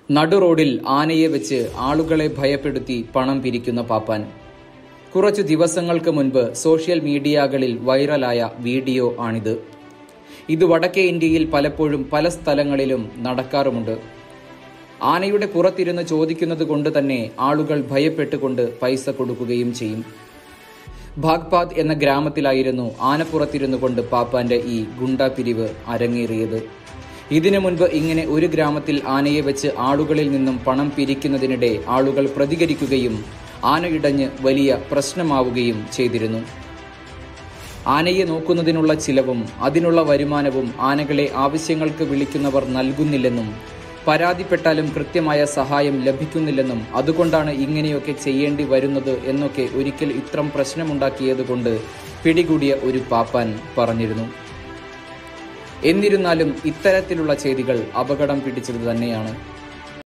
നടു റോഡിൽ ആനയെ വെച്ച് ആളുകളെ ഭയപ്പെടുത്തി പണം പിരിക്കുന്ന പാപ്പാൻ കുറച്ചു ദിവസങ്ങൾക്ക് മുൻപ് സോഷ്യൽ മീഡിയകളിൽ വൈറലായ വീഡിയോ ആണിത് ഇത് വടക്കേ ഇന്ത്യയിൽ പലപ്പോഴും പല സ്ഥലങ്ങളിലും നടക്കാറുമുണ്ട് ആനയുടെ പുറത്തിരുന്ന് ചോദിക്കുന്നത് കൊണ്ട് തന്നെ ആളുകൾ ഭയപ്പെട്ടുകൊണ്ട് പൈസ കൊടുക്കുകയും ചെയ്യും ഭാഗ്പാത് എന്ന ഗ്രാമത്തിലായിരുന്നു ആനപ്പുറത്തിരുന്നു കൊണ്ട് പാപ്പാന്റെ ഈ ഗുണ്ടാ പിരിവ് അരങ്ങേറിയത് ഇതിനു മുൻപ് ഇങ്ങനെ ഒരു ഗ്രാമത്തിൽ ആനയെ വെച്ച് ആളുകളിൽ നിന്നും പണം പിരിക്കുന്നതിനിടെ ആളുകൾ പ്രതികരിക്കുകയും ആന ഇടഞ്ഞ് വലിയ പ്രശ്നമാവുകയും ചെയ്തിരുന്നു ആനയെ നോക്കുന്നതിനുള്ള ചിലവും അതിനുള്ള വരുമാനവും ആനകളെ ആവശ്യങ്ങൾക്ക് വിളിക്കുന്നവർ നൽകുന്നില്ലെന്നും പരാതിപ്പെട്ടാലും കൃത്യമായ സഹായം ലഭിക്കുന്നില്ലെന്നും അതുകൊണ്ടാണ് ഇങ്ങനെയൊക്കെ ചെയ്യേണ്ടി വരുന്നത് എന്നൊക്കെ ഒരിക്കൽ ഇത്രം പ്രശ്നമുണ്ടാക്കിയതുകൊണ്ട് പിടികൂടിയ ഒരു പാപ്പാൻ പറഞ്ഞിരുന്നു എന്നിരുന്നാലും ഇത്തരത്തിലുള്ള ചെയ്തികൾ അപകടം പിടിച്ചത് തന്നെയാണ്